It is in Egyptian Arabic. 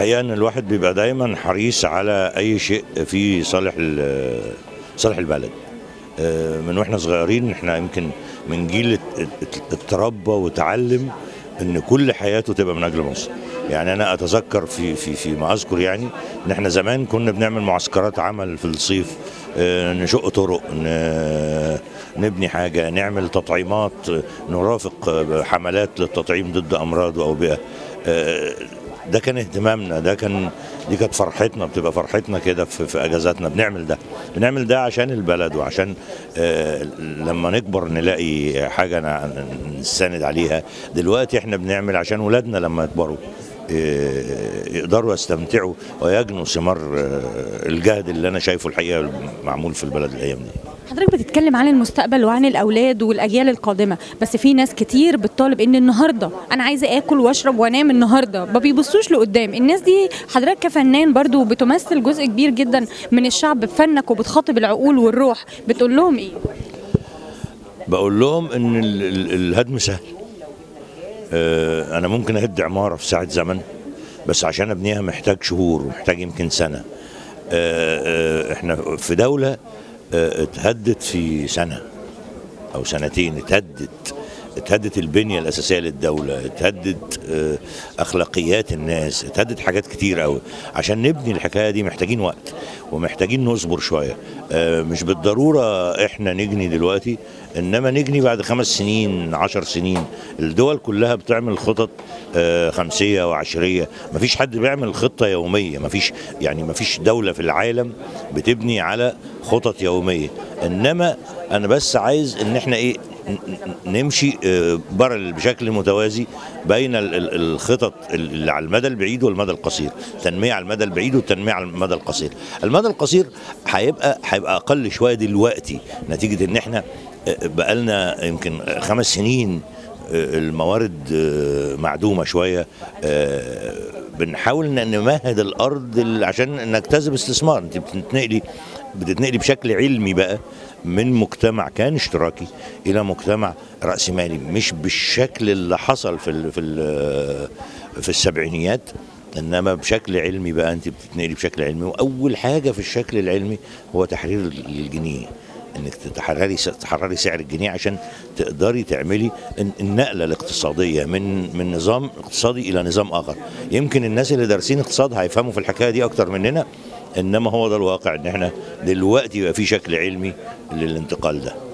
الحقيقه ان الواحد بيبقى دايما حريص على اي شيء في صالح ال- صالح البلد آه، من واحنا صغيرين احنا يمكن من جيل ات- ات- اتربى وتعلم ان كل حياته تبقى من اجل مصر يعني انا اتذكر في في في ما اذكر يعني ان احنا زمان كنا بنعمل معسكرات عمل في الصيف آه، نشق طرق ن- نبني حاجه نعمل تطعيمات آه، نرافق آه، حملات للتطعيم ضد امراض واوبئه آه، ده كان اهتمامنا ده كان دي كانت فرحتنا بتبقى فرحتنا كده في, في اجازاتنا بنعمل ده بنعمل ده عشان البلد وعشان آه لما نكبر نلاقي حاجه ن- نستند عليها دلوقتي احنا بنعمل عشان ولادنا لما يكبروا آه، يقدروا يستمتعوا ويجنوا ثمار آه، الجهد اللي انا شايفه الحقيقه معمول في البلد الايام دي حضرتك بتتكلم عن المستقبل وعن الاولاد والاجيال القادمه بس في ناس كتير بتطالب ان النهارده انا عايزه اكل واشرب وانام النهارده ما بيبصوش لقدام الناس دي حضرتك كفنان برضو بتمثل جزء كبير جدا من الشعب بفنك وبتخاطب العقول والروح بتقول لهم ايه بقول لهم ان ال- ال- الهدم سهل آه، انا ممكن اهد عماره في ساعه زمن بس عشان ابنيها محتاج شهور ومحتاج يمكن سنه آه، آه، احنا في دوله آه، اتهدت في سنه او سنتين اتهدت اتهدت البنيه الاساسيه للدوله اتهدت آه، اخلاقيات الناس اتهدت حاجات كتير قوي عشان نبني الحكايه دي محتاجين وقت ومحتاجين نصبر شويه آه، مش بالضروره احنا نجني دلوقتي انما نجني بعد خمس سنين عشر سنين الدول كلها بتعمل خطط آه، خمسيه وعشريه مفيش حد بيعمل خطه يوميه مفيش يعني مفيش دوله في العالم بتبني على خطط يوميه انما انا بس عايز ان احنا ايه ن- ن- نمشي آه، بارل بشكل متوازي بين ال- ال- الخطط اللي على المدى البعيد والمدى القصير تنمية على المدى البعيد والتنمية على المدى القصير المدى القصير هيبقى هيبقى اقل شوية دلوقتي نتيجة ان احنا آه، بقالنا يمكن خمس سنين آه، الموارد آه، معدومة شوية آه، بنحاول ان نمهد الارض ال- عشان نجتذب استثمار انت بتتنقلي بتتنقلي بشكل علمي بقى من مجتمع كان اشتراكي الى مجتمع راسمالي مش بالشكل اللي حصل في ال في ال في السبعينيات انما بشكل علمي بقى انت بتتنقلي بشكل علمي واول حاجه في الشكل العلمي هو تحرير الجنيه انك تحرري تحرري سعر الجنيه عشان تقدري تعملي الن- النقله الاقتصاديه من من نظام اقتصادي الى نظام اخر يمكن الناس اللي دارسين اقتصاد هيفهموا في الحكايه دي اكتر مننا انما هو ده الواقع ان احنا دلوقتي بقى في شكل علمي للانتقال ده